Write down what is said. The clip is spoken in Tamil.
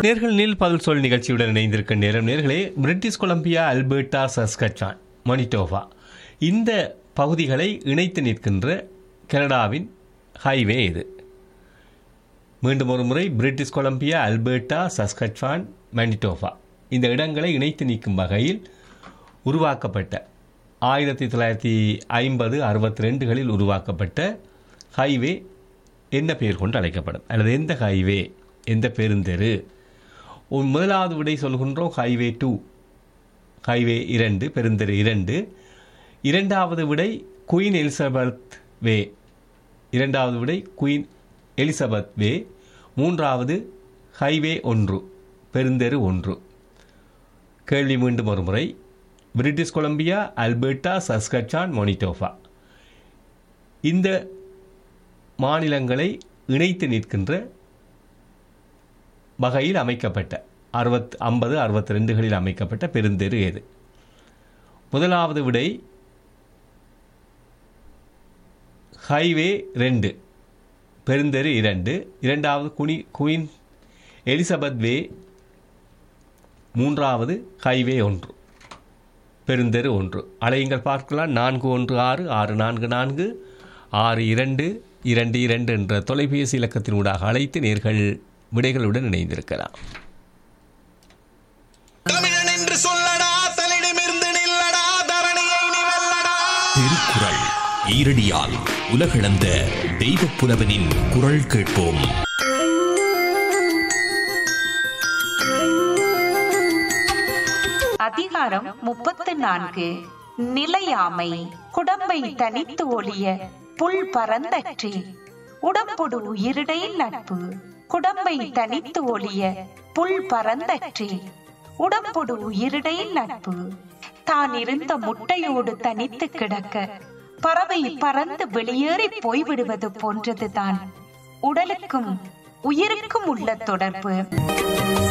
நேர்கள் நீல் பதில் சொல் நிகழ்ச்சியுடன் இணைந்திருக்க நேரம் நேர்களே British Columbia Alberta Saskatchewan Manitoba இந்த பகுதிகளை இணைத்து நிற்கின்ற கனடாவின் ஹைவே இது மீண்டும் ஒரு முறை British Columbia Alberta Saskatchewan Manitoba இந்த இடங்களை இணைத்து நிற்கும் வகையில் உருவாக்கப்பட்ட ஆயிரத்தி தொள்ளாயிரத்தி ஐம்பது அறுபத்தி ரெண்டுகளில் உருவாக்கப்பட்ட ஹைவே என்ன பெயர் கொண்டு அழைக்கப்படும் அல்லது எந்த ஹைவே எந்த பெருந்தெரு உன் முதலாவது விடை சொல்கின்றோம் ஹைவே டூ ஹைவே இரண்டு பெருந்தெரு இரண்டு இரண்டாவது விடை குயின் எலிசபெத் வே இரண்டாவது விடை குயின் எலிசபெத் வே மூன்றாவது ஹைவே ஒன்று பெருந்தெரு ஒன்று கேள்வி மீண்டும் ஒரு முறை British Columbia Alberta Saskatchewan Manitoba இந்த மாநிலங்களை இணைத்து நிற்கின்ற வகையில் அமைக்கப்பட்ட அறுபத் ஐம்பது அறுபத்தி ரெண்டுகளில் அமைக்கப்பட்ட பெருந்தெரு எது முதலாவது விடை ஹைவே ரெண்டு பெருந்தெரு இரண்டு இரண்டாவது குனி குயின் எலிசபெத் வே மூன்றாவது ஹைவே ஒன்று பெருந்தெரு ஒன்று அலையுங்கள் பார்க்கலாம் நான்கு ஒன்று ஆறு ஆறு நான்கு நான்கு ஆறு இரண்டு இரண்டு இரண்டு என்ற தொலைபேசி இலக்கத்தின் ஊடாக அழைத்து நேர்கள் விடைகளுடன் இணைந்திருக்கலாம் தமிழன் என்று சொல்லடா தலிடமிருந்து நில்லடா தரணியை நீ வெல்லடா திருக்குறள் ஈரடியால் உலகளந்த தெய்வப் புலவனின் குரல் கேட்போம் அதிகாரம் முப்பத்து நான்கு நிலையாமை குடம்பை தனித்து ஒளிய புல் பரந்தற்றி உடம்பொடு உயிரிடை நட்பு குடம்பை தனித்து ஒளிய புல் பரந்தற்றி உடம்பொடு உயிரிடை நட்பு தான் இருந்த முட்டையோடு தனித்து கிடக்க பறவை பறந்து வெளியேறி போய்விடுவது போன்றதுதான் உடலுக்கும் உயிருக்கும் உள்ள தொடர்பு